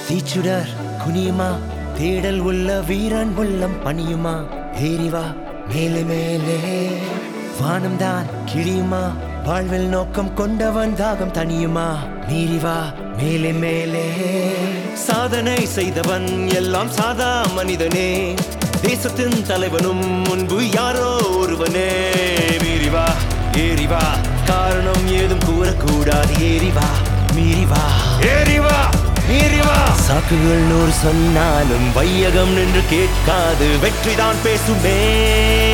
தீச்சுடர் குனியுமா தேடல் உள்ள வீரன் உள்ளம் பணியுமா ஏறிவா மேலே மேலே வானம் தான் கிழியுமா வாழ்வில் நோக்கம் கொண்டவன் தாகம் தனியுமா மீறிவா மேலே மேலே சாதனை செய்தவன் எல்லாம் சாதா மனிதனே தேசத்தின் தலைவனும் முன்பு யாரோ ஒருவனே மீறிவா ஏறிவா காரணம் ஏதும் கூறக்கூடாது ஏறிவா மீறிவா ஏறிவா மீறிவா சாக்குகள் நூறு சொன்னாலும் வையகம் நின்று கேட்காது வெற்றிதான் பேசுமே